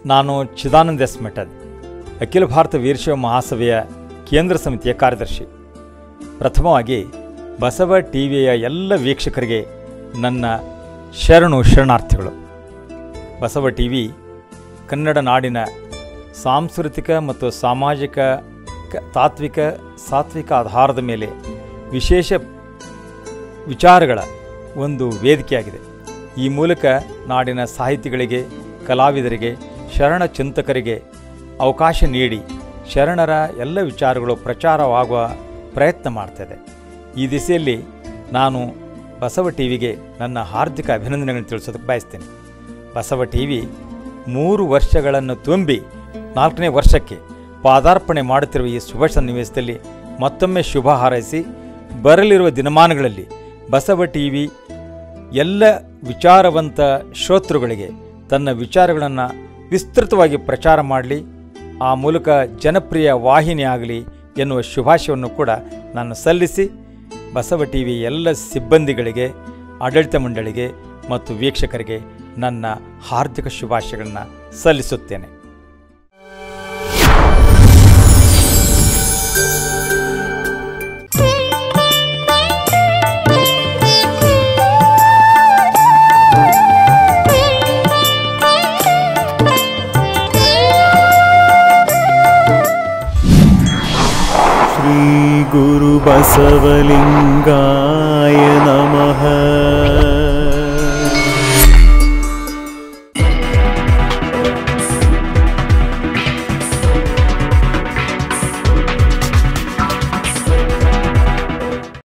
ನಾನು ಚಿದಾನಂದ ಎಸ್ ಮೆಟದ್ ಅಖಿಲ ಭಾರತ ವೀರಶೈವ ಮಹಾಸಭೆಯ ಕೇಂದ್ರ ಸಮಿತಿಯ ಕಾರ್ಯದರ್ಶಿ ಪ್ರಥಮವಾಗಿ ಬಸವ ಟಿವಿಯ ಎಲ್ಲ ವೀಕ್ಷಕರಿಗೆ ನನ್ನ ಶರಣು ಶರಣಾರ್ಥಿಗಳು ಬಸವ ಟಿ ವಿ ಕನ್ನಡ ನಾಡಿನ ಸಾಂಸ್ಕೃತಿಕ ಮತ್ತು ಸಾಮಾಜಿಕ ಕ- ತಾತ್ವಿಕ ಸಾತ್ವಿಕ ಆಧಾರದ ಮೇಲೆ ವಿಶೇಷ ವಿಚಾರಗಳ ಒಂದು ವೇದಿಕೆಯಾಗಿದೆ ಈ ಮೂಲಕ ನಾಡಿನ ಸಾಹಿತಿಗಳಿಗೆ ಕಲಾವಿದರಿಗೆ ಶರಣ ಚಿಂತಕರಿಗೆ ಅವಕಾಶ ನೀಡಿ ಶರಣರ ಎಲ್ಲ ವಿಚಾರಗಳು ಪ್ರಚಾರವಾಗುವ ಪ್ರಯತ್ನ ಮಾಡ್ತಾಯಿದೆ ಈ ದಿಸೆಯಲ್ಲಿ ನಾನು ಬಸವ ಟಿ ವಿಗೆ ನನ್ನ ಹಾರ್ದಿಕ ಅಭಿನಂದನೆಗಳನ್ನು ತಿಳಿಸೋದಕ್ಕೆ ಬಯಸ್ತೇನೆ ಬಸವ ಟಿ ವಿ ಮೂರು ವರ್ಷಗಳನ್ನು ತುಂಬಿ ನಾಲ್ಕನೇ ವರ್ಷಕ್ಕೆ ಪಾದಾರ್ಪಣೆ ಮಾಡುತ್ತಿರುವ ಈ ಶುಭ ಸನ್ನಿವೇಶದಲ್ಲಿ ಮತ್ತೊಮ್ಮೆ ಶುಭ ಹಾರೈಸಿ ಬರಲಿರುವ ದಿನಮಾನಗಳಲ್ಲಿ ಬಸವ ಟಿ ವಿ ಎಲ್ಲ ವಿಚಾರವಂತ ಶ್ರೋತೃಗಳಿಗೆ ತನ್ನ ವಿಚಾರಗಳನ್ನು ವಿಸ್ತೃತವಾಗಿ ಪ್ರಚಾರ ಮಾಡಲಿ ಆ ಮೂಲಕ ಜನಪ್ರಿಯ ವಾಹಿನಿ ಆಗಲಿ ಎನ್ನುವ ಶುಭಾಶಯವನ್ನು ಕೂಡ ನಾನು ಸಲ್ಲಿಸಿ ಬಸವ ಟಿ ವಿ ಎಲ್ಲ ಸಿಬ್ಬಂದಿಗಳಿಗೆ ಆಡಳಿತ ಮಂಡಳಿಗೆ ಮತ್ತು ವೀಕ್ಷಕರಿಗೆ ನನ್ನ ಹಾರ್ದಿಕ ಶುಭಾಶಯಗಳನ್ನು ಸಲ್ಲಿಸುತ್ತೇನೆ श्रीगुरुबसवलिङ्गाय नमः